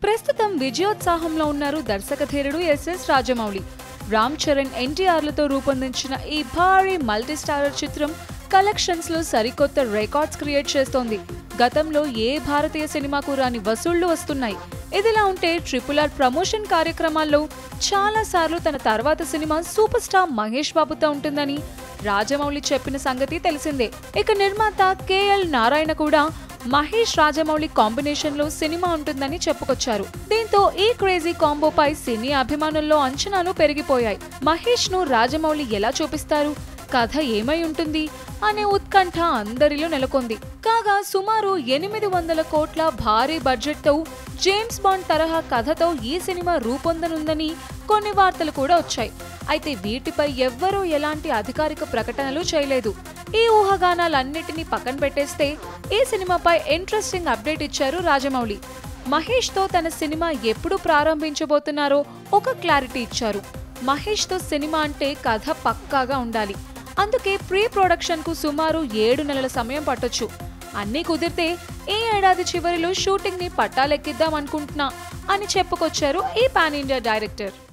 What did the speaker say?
ప్రస్తుతం విజయోత్సాహంలో ఉన్నారు దర్శకధీరుడు ఎస్ఎస్ రాజమౌళి రామ్ చరణ్ ఎన్టీఆర్లతో రూపొందించిన ఈ భారీ మల్టీ స్టారర్ చిత్రం కలెక్షన్స్ లో సరికొత్త రికార్డ్స్ క్రియేట్ చేస్తోంది గతంలో ఏ భారతీయ సినిమాకు రాని వసూళ్లు వస్తున్నాయి ఇదిలా ఉంటే ట్రిపుల్ ఆర్ ప్రమోషన్ కార్యక్రమాల్లో చాలా సార్లు తన తర్వాత సినిమా సూపర్ స్టార్ మహేష్ బాబుతో ఉంటుందని రాజమౌళి చెప్పిన సంగతి తెలిసిందే ఇక నిర్మాత కేఎల్ నారాయణ కూడా మహేష్ రాజమౌళి కాంబినేషన్ లో సినిమా ఉంటుందని చెప్పుకొచ్చారు దీంతో ఈ క్రేజీ కాంబోపై సినీ అభిమానుల్లో అంచనాలు పెరిగిపోయాయి మహేష్ ను రాజమౌళి ఎలా చూపిస్తారు కథ ఏమై ఉంటుంది అనే ఉత్కంఠ అందరిలో నెలకొంది కాగా సుమారు ఎనిమిది వందల కోట్ల భారీ బడ్జెట్ తో జేమ్స్ బాండ్ తరహా కథతో ఈ సినిమా రూపొందనుందని కొన్ని వార్తలు కూడా వచ్చాయి అయితే వీటిపై ఎవ్వరూ ఎలాంటి అధికారిక ప్రకటనలు చేయలేదు ఈ ఊహాగానాలన్నిటినీ పక్కన పెట్టేస్తే ఈ సినిమాపై ఇంట్రెస్టింగ్ అప్డేట్ ఇచ్చారు రాజమౌళి మహేష్ తో తన సినిమా ఎప్పుడు ప్రారంభించబోతున్నారో ఒక క్లారిటీ ఇచ్చారు మహేష్ తో సినిమా అంటే కథ పక్కాగా ఉండాలి అందుకే ప్రీ ప్రొడక్షన్ కు సుమారు ఏడు నెలల సమయం పట్టొచ్చు అన్నీ కుదిరితే ఈ ఏడాది చివరిలో షూటింగ్ ని పట్టాలెక్కిద్దాం అనుకుంటున్నా అని చెప్పుకొచ్చారు ఈ పాన్ ఇండియా డైరెక్టర్